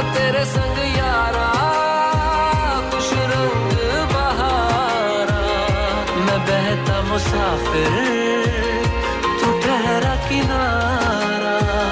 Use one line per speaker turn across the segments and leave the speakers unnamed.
तेरे संग यारा खुश रंग बहारा मैं बहता मुसाफिर तू ठहरा किनारा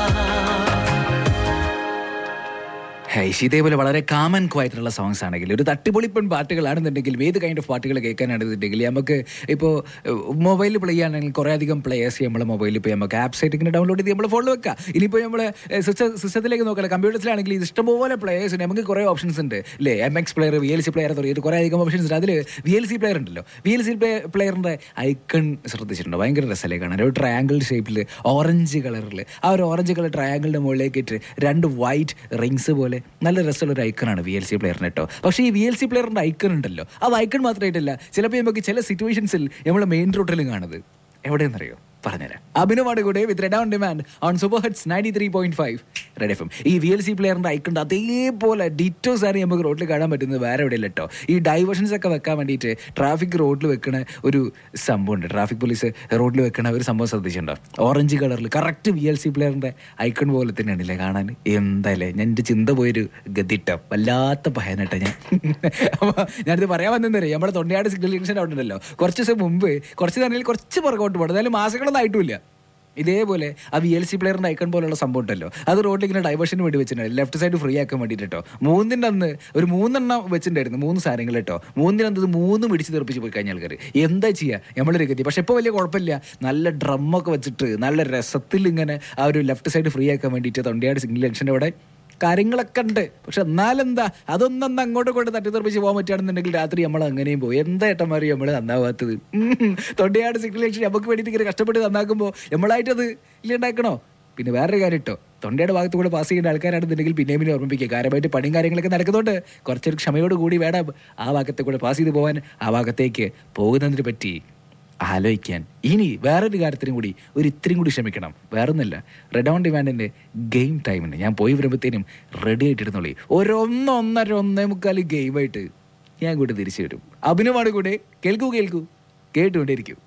ഹൈഷ് ഇതേപോലെ വളരെ കാമൻ ക്വയറ്റുള്ള സോങ്സ് ആണെങ്കിൽ ഒരു തട്ടിപ്പൊളിപ്പൻ പാട്ടുകളാണെന്നുണ്ടെങ്കിൽ ഏത് കൈൻഡ് ഓഫ് പാട്ടുകൾ കേൾക്കാനാണെന്നുണ്ടെങ്കിൽ നമുക്ക് ഇപ്പോൾ മൊബൈലിൽ പ്ലേ ചെയ്യുകയാണെങ്കിൽ കുറേ അധികം പ്ലേയേഴ്സ് നമ്മൾ മൊബൈലിൽ ഇപ്പോൾ നമുക്ക് ആപ്പ് സൈറ്റ് ഇങ്ങനെ ഡൗൺലോഡ് ചെയ്ത് നമ്മൾ ഫോണിൽ വെക്കുക ഇനിയിപ്പോൾ നമ്മൾ സിസ്റ്റത്തിലേക്ക് നോക്കാം കമ്പ്യൂട്ടേഴ്സിലാണെങ്കിൽ ഇത് ഇഷ്ടംപോലെ പ്ലേയേഴ്സ് ഉണ്ട് നമുക്ക് കുറേ ഓപ്ഷൻസ് ഉണ്ട് അല്ലേ M X player V L C player തുടങ്ങിയിട്ട് കുറേ അധികം ഓപ്ഷൻസ് ഉണ്ട് അതിൽ വി എൽ സി പ്ലെയർ ഉണ്ടല്ലോ വി എൽ സി പ്ലെയറിൻ്റെ ഐക്കൺ ശ്രദ്ധിച്ചിട്ടുണ്ടോ ഭയങ്കര രസമല്ലേ കാണാൻ ഒരു ട്രയാങ്കിൾ ഷേപ്പിൽ ഓറഞ്ച് കളറിൽ ആ ഒരു ഓറഞ്ച് കളർ ട്രയാങ്കിളിൻ്റെ മുകളിലേക്ക് ഇട്ട് രണ്ട് വൈറ്റ് റിങ്സ് പോലെ നല്ല രസമുള്ള ഒരു ഐക്കണാണ് വി എൽ സി പ്ലെയറിന് കേട്ടോ പക്ഷേ ഈ വി എൽ സി പ്ലെയറിൻ്റെ ഐക്കൺ ഉണ്ടല്ലോ അത് ഐക്കൺ മാത്രമായിട്ടല്ല ചിലപ്പോൾ നമുക്ക് ചില സിറ്റുവേഷൻസിൽ നമ്മൾ മെയിൻ റൂട്ടിലും കാണുന്നത് എവിടെയെന്നറിയോ പറഞ്ഞുതരാം അഭിനവാണ് കൂടെ with red on demand on super heads ninety three point five red F M ഈ വി എൽ സി പ്ലെയറിൻ്റെ ഐക്കണ്ട് അതേപോലെ ഡിറ്റോസ് ആണ് നമുക്ക് റോഡിൽ കാണാൻ പറ്റുന്നത് വേറെ എവിടെയില്ല കേട്ടോ ഈ ഡൈവേഷൻസ് ഒക്കെ വെക്കാൻ വേണ്ടിയിട്ട് ട്രാഫിക് റോഡിൽ വെക്കണ ഒരു സംഭവമുണ്ട് ട്രാഫിക് പോലീസ് റോഡിൽ വെക്കണ ഒരു സംഭവം ശ്രദ്ധിച്ചിട്ടുണ്ടോ ഓറഞ്ച് കളറിൽ കറക്റ്റ് വി എൽ സി പ്ലെയറിൻ്റെ ഐക്കൺ പോലെ തന്നെയാണല്ലേ കാണാൻ എന്തായാലേ ഞാൻ എൻ്റെ ചിന്ത പോയൊരു ഗതിട്ടം വല്ലാത്ത ഭയനട്ട ഞാൻ അപ്പോൾ ഞാനിത് പറയാൻ വന്നെന്നറിയാം നമ്മുടെ തൊണ്ടയാട് സിഗ്നൽ ജംഗ്ഷൻ അവിടെ ഉണ്ടല്ലോ കുറച്ച് ദിവസം മുമ്പ് കുറച്ച് തന്നെ കുറച്ച് പുറകോട്ട് പോകണം എന്തായാലും മാസങ്ങളൊന്നും ആയിട്ടുമില്ല ഇതേപോലെ ആ വി എൽ സി പ്ലെയറിന്റെ ഐക്കൺ പോലുള്ള സംഭവം ഉണ്ടല്ലോ അത് റോഡിൽ ഇങ്ങനെ ഡൈവേഷന് വേണ്ടി വെച്ചിട്ടുണ്ട് ലെഫ്റ്റ് സൈഡ് ഫ്രീ ആക്കാൻ വേണ്ടിയിട്ട് കേട്ടോ മൂന്നിൻ്റെ അന്ന് ഒരു മൂന്നെണ്ണം വെച്ചിട്ടുണ്ടായിരുന്നു മൂന്ന് സാധനങ്ങൾ കേട്ടോ മൂന്നിനന്ന് ഇത് മൂന്നും ഇടിച്ച് തെറിപ്പിച്ച് പോയി കഴിഞ്ഞ ആൾക്കാർ എന്താ ചെയ്യുക നമ്മളൊരു ഗതി പക്ഷെ ഇപ്പോൾ വലിയ കുഴപ്പമില്ല നല്ല ഡ്രമ്മൊക്കെ വെച്ചിട്ട് നല്ല രസത്തിൽ ഇങ്ങനെ ആ ഒരു ലെഫ്റ്റ് സൈഡ് ഫ്രീ ആക്കാൻ വേണ്ടിയിട്ട് തൊണ്ടയാട് സിഗ്നൽ ജംഗ്ഷൻ്റെ അവിടെ കാര്യങ്ങളൊക്കെ ഉണ്ട് പക്ഷെ എന്നാലെന്താ അതൊന്നും അങ്ങോട്ടും കൊണ്ട് തട്ടിത്തെറിപ്പിച്ച് പോകാൻ പറ്റുകയാണെന്നുണ്ടെങ്കിൽ രാത്രി നമ്മൾ അങ്ങനെയും പോകും എന്താ ഏട്ടന്മാരും നമ്മൾ നന്നാവാത്തത് ഉം. തൊണ്ടയാട് സിഗ്നൽ ജംഗ്ഷൻ നമുക്ക് വേണ്ടിയിട്ട് ഇങ്ങനെ കഷ്ടപ്പെട്ട് നന്നാക്കുമ്പോൾ നമ്മളായിട്ട് അത് ഇല്ലുണ്ടാക്കണോ പിന്നെ വേറൊരു കാര്യം കേട്ടോ തൊണ്ടയുടെ ഭാഗത്ത് കൂടെ പാസ് ചെയ്യുന്ന ആൾക്കാരാണെന്നുണ്ടെങ്കിൽ പിന്നെയും പിന്നെ ഓർമ്മിപ്പിക്കുക കാര്യമായിട്ട് പണിയും കാര്യങ്ങളൊക്കെ നടക്കുന്നുണ്ട് കുറച്ചൊരു ക്ഷമയോട് കൂടി വേണം ആ ഭാഗത്തെ കൂടെ പാസ് ചെയ്ത് പോകാൻ ആ ഭാഗത്തേക്ക് പോകുന്നതിനെ പറ്റി ആലോചിക്കാൻ ഇനി വേറൊരു കാര്യത്തിനും കൂടി ഒരു ഇത്രയും കൂടി ക്ഷമിക്കണം വേറൊന്നുമില്ല റെഡ് ഓൺ ഡിമാൻഡിൻ്റെ ഗെയിം ടൈമിന് ഞാൻ പോയി വരുമ്പോഴത്തേനും റെഡി ആയിട്ടിരുന്നോളി ഒരൊന്നൊന്നര ഒന്നേ മുക്കാൽ ഗെയിമായിട്ട് ഞാൻ കൂടി തിരിച്ചു വരും അഭിനവാണ് കൂടെ കേൾക്കൂ കേൾക്കൂ കേട്ടുകൊണ്ടേയിരിക്കും